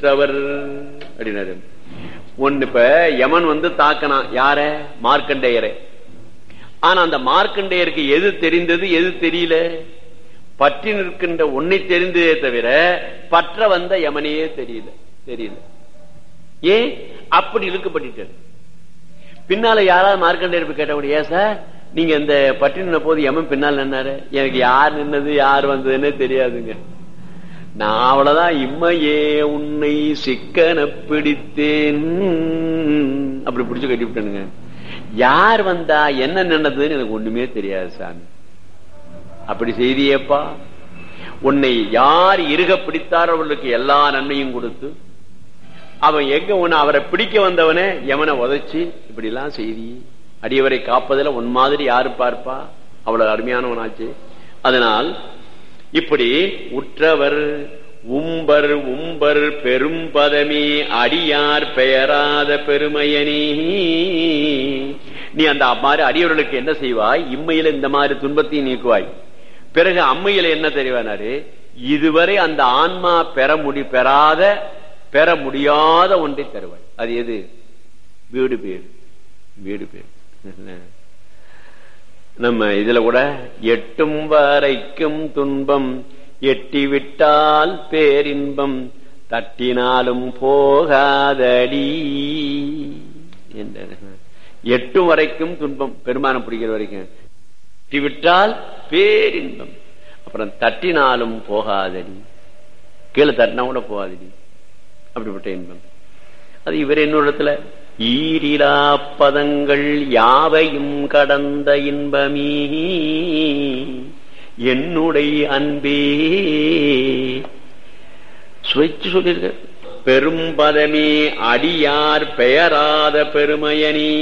உற்றவர் அப்படின்னாரு ஒன்னு இப்ப யமன் வந்து தாக்கனான் யார மார்க்கண்டேயரை ஆனா அந்த மார்க்கண்டேயருக்கு எது தெரிந்தது எது தெரியல பற்றி நிற்கின்ற உன்னை தெரிந்ததே தவிர பற்ற வந்த யமனையே தெரியல தெரியல ஏன் அப்படி இழுக்கப்பட்டுட்டாரு பின்னால யாராவது மார்க்கண்டேயர் போய் கேட்டபடி ஏன் சார் நீங்க இந்த பற்றி நின்ன போது யமன் பின்னால் நின்னாரு எனக்கு யார் நின்னது யார் வந்ததுன்னே தெரியாதுங்க நான் அவ்வளவுதான் இம்மையே உன்னை சிக்கன பிடித்தேன் அப்படி பிடிச்சு கட்டி விட்டனுங்க யார் வந்தா என்ன நின்னதுன்னு எனக்கு ஒண்ணுமே தெரியாது சாமி அப்படி செய்தியேப்பா உன்னை யார் இருக பிடித்தாரோ அவர்களுக்கு எல்லா நன்மையும் கொடுத்து அவன் எங்க உன்னை அவரை பிடிக்க வந்தவனே எவனை உதைச்சு இப்படி எல்லாம் செய்தி அடியவரை காப்பதில் உன் மாதிரி யாரு பார்ப்பா அவ்வளவு அருமையானவனாச்சு அதனால் இப்படி உற்றவர் உம்பர் உம்பர் பெரும் பதமே அடியார் பெயராத பெருமையனே நீ அந்த மாதிரி அடியவர்களுக்கு என்ன செய்வாய் இம்மையில இந்த மாதிரி துன்பத்தையும் நீக்குவாய் பிறகு அம்மையில என்ன தெரிவானாரு இதுவரை அந்த ஆன்மா பெற முடி பெறாத பெற முடியாத ஒன்றை தருவாய் அது எது வீடு பேர் வீடு பேர் நம்ம இதுல கூட எட்டும் வரைக்கும் துன்பம் எட்டி விட்டால் பேரின்பம் தட்டினாலும் போகாதடி என்ற எட்டும் வரைக்கும் துன்பம் பெருமானம் பிடிக்கிற வரைக்கும் எட்டி விட்டால் பேரின்பம் அப்புறம் தட்டினாலும் போகாதடி கீழே தட்டினா கூட போகாதடி அப்படிப்பட்ட இன்பம் அது இவர் என்னோடத்துல ஈரிலா பதங்கள் யாவையும் கடந்த இன்பமீ என்னுடைய அன்பே சுவைச்சு சொல்லியிருக்க பெரும் பதமே அடியார் பெயராத பெருமையனே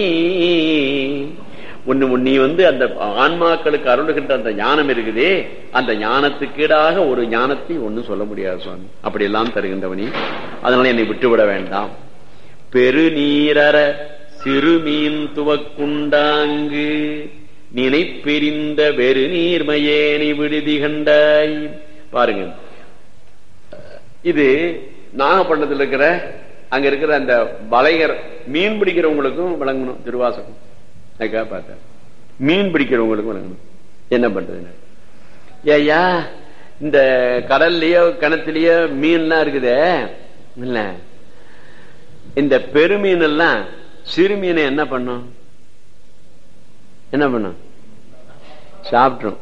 ஒண்ணு நீ வந்து அந்த ஆன்மாக்களுக்கு அருளுகின்ற அந்த ஞானம் இருக்குதே அந்த ஞானத்துக்கீடாக ஒரு ஞானத்தை ஒண்ணும் சொல்ல முடியாது சுவாமி அப்படி எல்லாம் தருகின்றவனே அதனால என்னை விட்டுவிட வேண்டாம் பெருநீரற சிறுமீன் துவக்குண்டாங்கு நினைப்பெரிந்த வெறு நீர்மையேனை விடுதி கண்டாய் பாருங்க இது நாகப்பட்டினத்தில் இருக்கிற அங்க இருக்கிற அந்த வலைகர் மீன் பிடிக்கிறவங்களுக்கும் வழங்கணும் திருவாசகம் அதுக்காக பார்த்தேன் மீன் பிடிக்கிறவங்களுக்கும் வழங்கணும் என்ன பண்றது ஏயா இந்த கடல்லயோ கிணத்துலயோ மீன்லாம் இருக்குதே இல்ல இந்த பெருமீன் எல்லாம் சிறு மீனை என்ன பண்ணும் என்ன பண்ணும் சாப்பிட்ரும்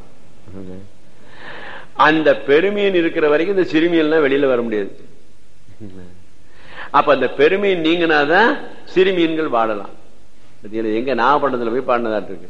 அந்த பெருமீன் இருக்கிற வரைக்கும் இந்த சிறுமீன்லாம் வெளியில வர முடியாது அப்ப அந்த பெருமீன் நீங்கினாதான் சிறுமீன்கள் வாழலாம் எங்க நாகப்பட்டினத்துல போய் பாடினதாட்டு இருக்கு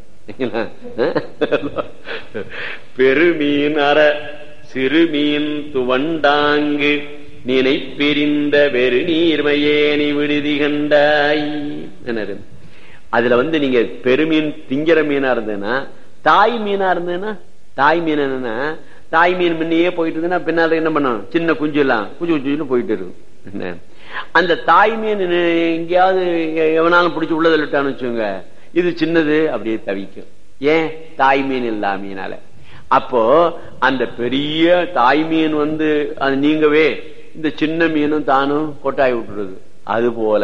பெருமீன் அற சிறுமீன் துவண்டாங்கு நினைப்பிரிந்த வெறு நீர்மையேனி விடுதி கண்டாய் அதுல வந்து நீங்க பெருமீன் திங்கிற மீனா இருந்ததுன்னா தாய் மீனா இருந்ததுன்னா தாய் மீன் என்னன்னா தாய் மீன் முன்னையே போயிட்டு இருந்ததுன்னா பின்னால என்ன பண்ணும் சின்ன குஞ்சு எல்லாம் குஞ்சு குஞ்சு போயிட்டு இருக்கும் அந்த தாய் மீன் எங்கேயாவது எவனாலும் பிடிச்சி உள்ளதில் விட்டான்னு வச்சுங்க இது சின்னது அப்படியே தவிக்கும் ஏன் தாய் மீன் இல்லா மீனால அப்போ அந்த பெரிய தாய் மீன் வந்து அது நீங்கவே இந்த சின்ன மீனும் தானும் கொட்டாய் விட்டுறது அது போல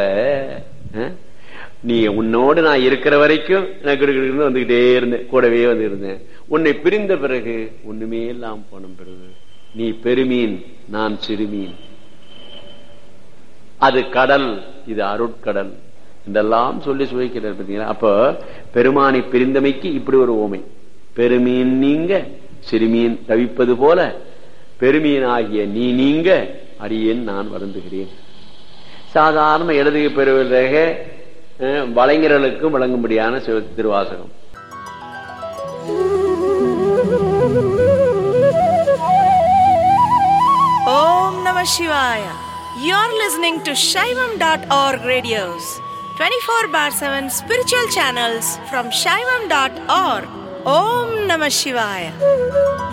நீ உன்னோடு நான் இருக்கிற வரைக்கும் எனக்கு வந்துகிட்டே இருந்தேன் கூடவே வந்து இருந்தேன் உன்னை பிரிந்த பிறகு ஒண்ணுமே இல்லாம போன பிறகு நீ பெருமீன் நான் சிறுமீன் அது கடல் இது அருட்கடல் இதெல்லாம் சொல்லி சுவைக்கிறார் பார்த்தீங்களா அப்ப பெருமானை பிரிந்தமைக்கு இப்படி ஒரு ஓமை பெருமீன் நீங்க சிறுமீன் தவிப்பது போல பெருமீன் ஆகிய நீ நீங்க அடியேன் நான் வருந்துகிறேன் சாதாரண எழுதுக பெறுவதாக வளைஞர்களுக்கும் வழங்கும்படியான திருவாசகம் ஓம் நம சிவாய You're listening to Shaivam.org radios, 24 bar 7 spiritual channels from Shaivam.org. Om Namah Shivaya.